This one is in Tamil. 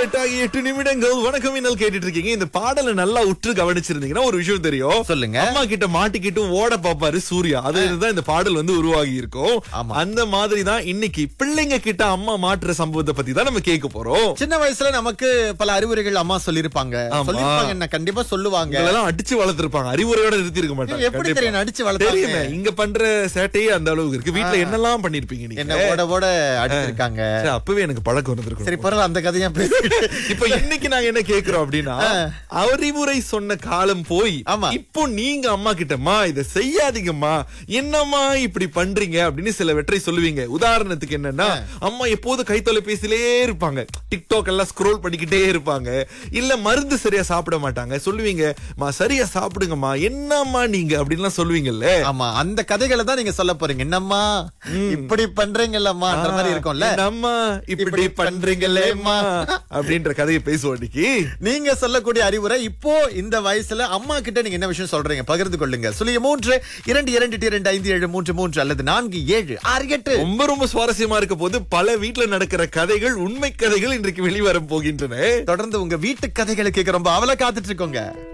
எட்டாகி எட்டு நிமிடங்கள் வணக்கம் இன்னல் கேட்டுட்டு இருக்கீங்க இந்த பாடலை நல்லா உற்று கவனிச்சிருந்தீங்கன்னா ஒரு விஷயம் தெரியும் சொல்லுங்க. அம்மா கிட்ட மாட்டிக்கிட்டு ஓட பாப்பாரு சூர்யா அது தான் இந்த பாடல் வந்து உருவாகி இருக்கும் ஆமா. அந்த மாதிரி தான் இன்னைக்கு பிள்ளைங்க கிட்ட அம்மா மாட்டுற சம்பவத்தை பத்தி தான் நம்ம கேட்க போறோம் சின்ன வயசுல நமக்கு பல அறிவுரைகள் அம்மா சொல்லிருப்பாங்க ஆமா. சொல்லிருப்பாங்க என்ன கண்டிப்பா சொல்லுவாங்க இதெல்லாம் அடிச்சு வளர்த்திருப்பாங்க அறிவுரையோட நிறுத்தி இருக்க மாட்டாங்க எப்படி கண்டிப்பா. தெரியும் அடிச்சு வளர்த்தாங்க? தெரியுமே இங்க பண்ற சேட்டையே அந்த அளவுக்கு இருக்கு வீட்ல என்னெல்லாம் பண்ணிருப்பீங்க நீங்க என்ன ஓட ஓட அடிச்சிருக்காங்க சரி, அப்பவே எனக்கு பழக்கம் இருந்திருக்கும் சரி பரவாயில்ல அந்த கதையா பேசிட்டு இப்ப இன்னைக்கு நாங்க என்ன கேக்குறோம் அப்படின்னா அறிவுரை சொன்ன காலம் போய் ஆமா. இப்போ நீங்க அம்மா கிட்டம்மா இத செய்யாதீங்கம்மா என்னம்மா இப்படி பண்றீங்க அப்படின்னு சில வெற்றை சொல்லுவீங்க உதாரணத்துக்கு என்னன்னா அம்மா எப்போதும் கை தொலைபேசியிலே இருப்பாங்க டிக்டாக் எல்லாம் ஸ்க்ரோல் பண்ணிக்கிட்டே இருப்பாங்க இல்ல மருந்து சரியா சாப்பிட மாட்டாங்க சொல்லுவீங்க மா சரியா சாப்பிடுங்கம்மா என்னம்மா நீங்க அப்படின்லாம் சொல்லுவீங்கல்ல ஆமா அந்த கதைகளை தான் நீங்க சொல்ல போறீங்க என்னம்மா இப்படி பண்றீங்கல்லம்மா அந்த மாதிரி இருக்கும்ல என்னம்மா இப்படி பண்றீங்களேம்மா அப்படின்ற கதையை பேசுவோம் இன்னைக்கு நீங்க சொல்லக்கூடிய அறிவுரை இப்போ இந்த வயசுல அம்மா கிட்ட நீங்க என்ன விஷயம் சொல்றீங்க பகிர்ந்து கொள்ளுங்க சுழிய மூன்று இரண்டு இரண்டு எட்டு, இரண்டு ஐந்து ஏழு மூன்று மூன்று அல்லது நான்கு ஏழு ஆறு எட்டு ரொம்ப ரொம்ப சுவாரஸ்யமா இருக்க போது பல வீட்ல நடக்கிற கதைகள் உண்மை கதைகள் இன்றைக்கு வெளிவர போகின்றன தொடர்ந்து உங்க வீட்டு கதைகளை கேட்க ரொம்ப அவல காத்துட்டு இருக்கோங்க